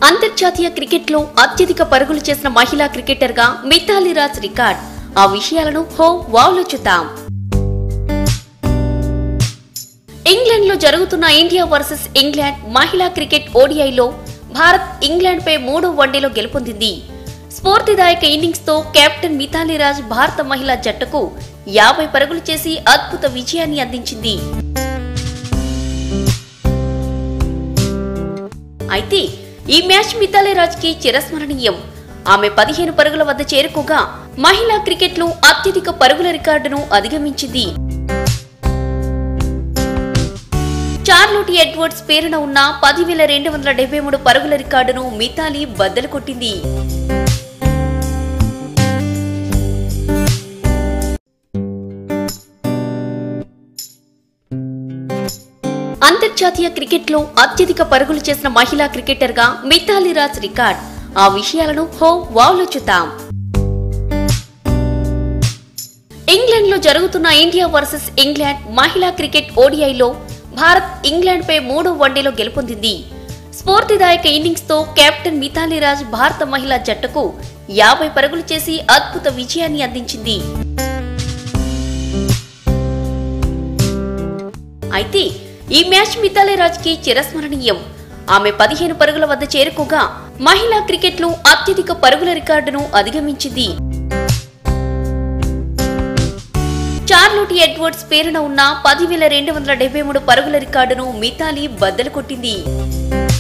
అంతర్జాతీయ క్రికెట్లో అత్యధిక పరుగులు చేసిన మహిళా క్రికెటర్గా మితాలి రాజ్ రికార్డ్ ఆ విషయాలను హో వావ్లో చూద్దాం ఇంగ్లాండ్ లో జరుగుతున్న ఇండియా వర్సెస్ ఇంగ్లాండ్ మహిళా క్రికెట్ ఓడిఐలో భారత్ ఇంగ్లాండ్ పై మూడో వన్డేలో గెలుపొందింది స్ఫూర్తిదాయక ఇన్నింగ్స్ తో కెప్టెన్ మిథాలీ రాజ్ భారత మహిళా జట్టుకు యాభై పరుగులు చేసి అద్భుత విజయాన్ని అందించింది అయితే ఈ మ్యాచ్ మిథాలీ రాజ్ కి చిరస్మరణీయం ఆమె పదిహేను పరుగుల వద్ద చేరుకోగా మహిళా క్రికెట్లో అత్యధిక పరుగుల రికార్డును అధిగమించింది చార్లోటి ఎడ్వర్డ్స్ పేరున ఉన్న పదివేల రెండు వందల డెబ్బై మూడు పరుగుల రికార్డును మితాలి బద్దలు కొట్టింది అంతర్జాతీయ క్రికెట్లో అత్యధిక పరుగులు చేసిన మహిళా క్రికెటర్గా మితాలి రాజ్ రికార్డ్ ఆ విషయాలను హో వావ్లో చూద్దాం ఇంగ్లాండ్ లో జరుగుతున్న ఇండియా వర్సెస్ ఇంగ్లాండ్ మహిళా క్రికెట్ ఓడిఐలో భారత్ ఇంగ్లాండ్ పై మూడో వన్డేలో గెలుపొందింది స్ఫూర్తిదాయక ఇన్నింగ్స్ తో కెప్టెన్ మిథాలీ రాజ్ భారత మహిళా జట్టుకు యాభై పరుగులు చేసి అద్భుత విజయాన్ని అందించింది అయితే ఈ మ్యాచ్ మిథాలీ రాజ్ కి చిరస్మరణీయం ఆమె పదిహేను పరుగుల వద్ద చేరుకోగా మహిళా క్రికెట్లో అత్యధిక పరుగుల రికార్డును అధిగమించింది చార్లోటి ఎడ్వర్డ్స్ పేరున ఉన్న పదివేల రెండు వందల డెబ్బై మూడు పరుగుల రికార్డును మితాలి బద్దలు కొట్టింది